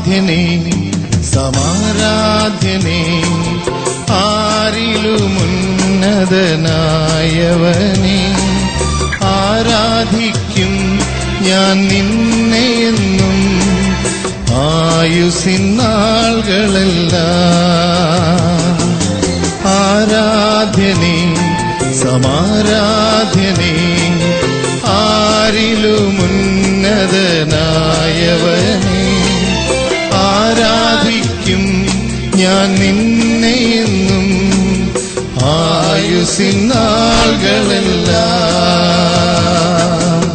ആരാധ്യനേ സമാരാധ്യനേ ആരിലുമുന്നതനായവനെ ആരാധിക്കും ഞാൻ നിന്നെയെന്നും ആയുസിന്നാളുകളെല്ലാം ആരാധ്യനേ സമാരാധ്യനേ ആരിലുമുന്നതനായവനെ ആരാധിക്കും ഞാൻ നിന്നെയെന്നും ആയുസിന്നാളുകളെല്ലാം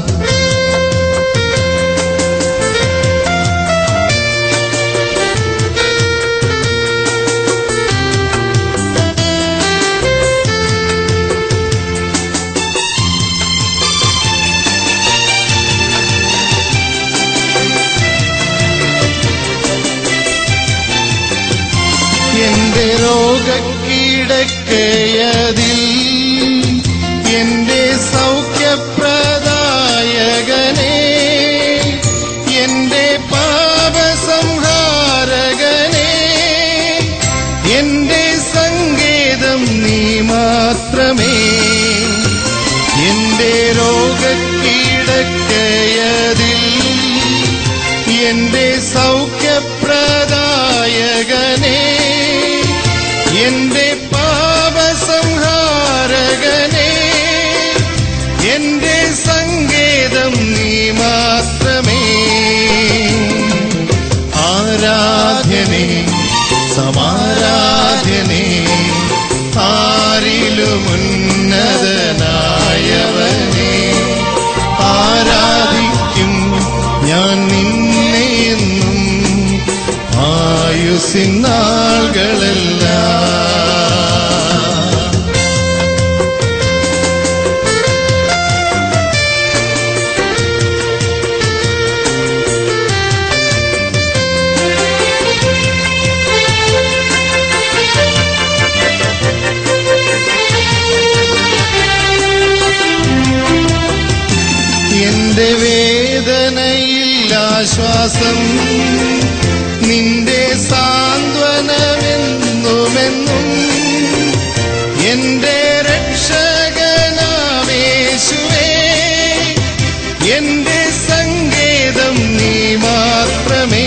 എന്റെ രോഗക്കീടക്കയതിൽ എന്റെ സൗഖ്യപ്രദായകനെ എന്റെ പാപസംഹാരകനെ എന്റെ സങ്കേതം നീ മാത്രമേ എന്റെ രോഗക്കീടക്കയതിൽ എന്റെ സൗഖ്യപ്രദായകനെ എന്റെ പാപസംഹാരകനെ എന്റെ സങ്കേതം നീ മാത്രമേ ആരാധ്യനേ സമാരാധ്യനേ ആരിലുമുന്നതനായവനെ ആരാധിക്കും ഞാൻ നിന്നെയെന്നും ആയുസിന്നാളുകളെല്ലാം എന്റെ വേദനയിൽ ആശ്വാസം നിന്റെ സാന്ത്വനമെന്നുമെന്നും എന്റെ രക്ഷകനാമേശുവേ എന്റെ സങ്കേതം നീ മാത്രമേ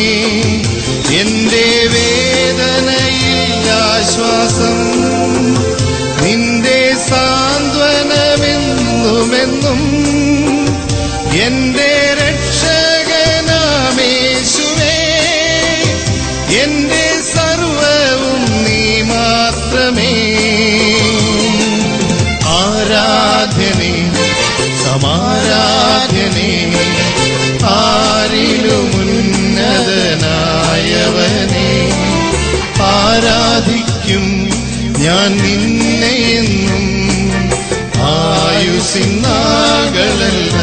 എന്റെ വേദനയിൽ ആശ്വാസം നിന്റെ സാന്ത്വനമെന്നുമെന്നും എന്റെ രക്ഷകനാമേശുവേ എന്റെ സർവവും നീ മാത്രമേ ആരാധ്യനേ സമാരാധ്യനേ ആരിലുമുന്നതനായവനെ ആരാധിക്കും ഞാൻ നിന്നെയെന്നും ആയുസിന്നാകളല്ല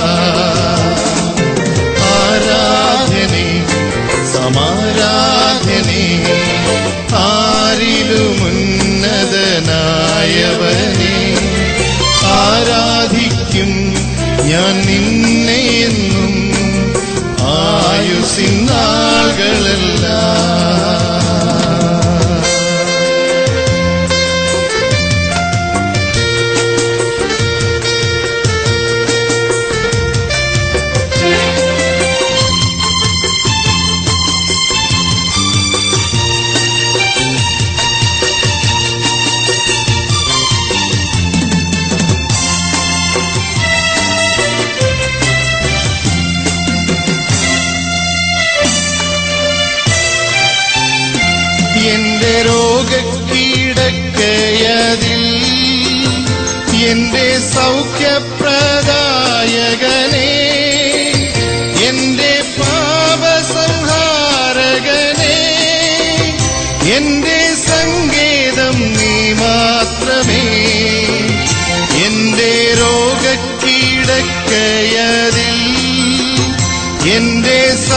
ആരാധനേ സമാരാധനേ ആരിലുമുന്നതനായവനെ ആരാധിക്കും ഞാൻ നിന്നെയെന്നും ആയുസിന്നാളുകളെല്ലാം എന്റെ രോഗക്കീടക്കയതിൽ എന്റെ സൗഖ്യപ്രദായകനെ എന്റെ പാപസംഹാരകനെ എന്റെ സങ്കേതം നീ മാത്രമേ എന്റെ രോഗക്കീടക്കയതിൽ എന്റെ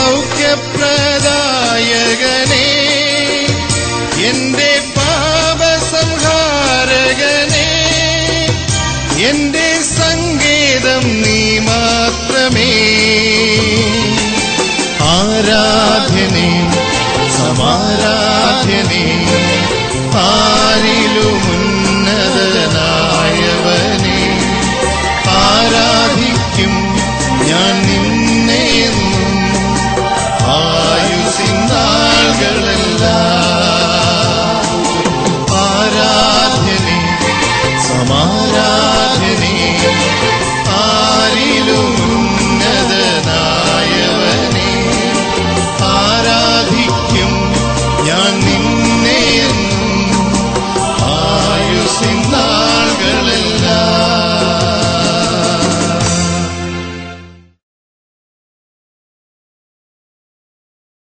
സൗഖ്യപ്രദായകനെ എന്റെ പാപസംഹാരകനെ എന്റെ സങ്കേതം നീ മാത്രമേ ആരാധ്യനേ സമാരാധ്യനേ ആരിൽ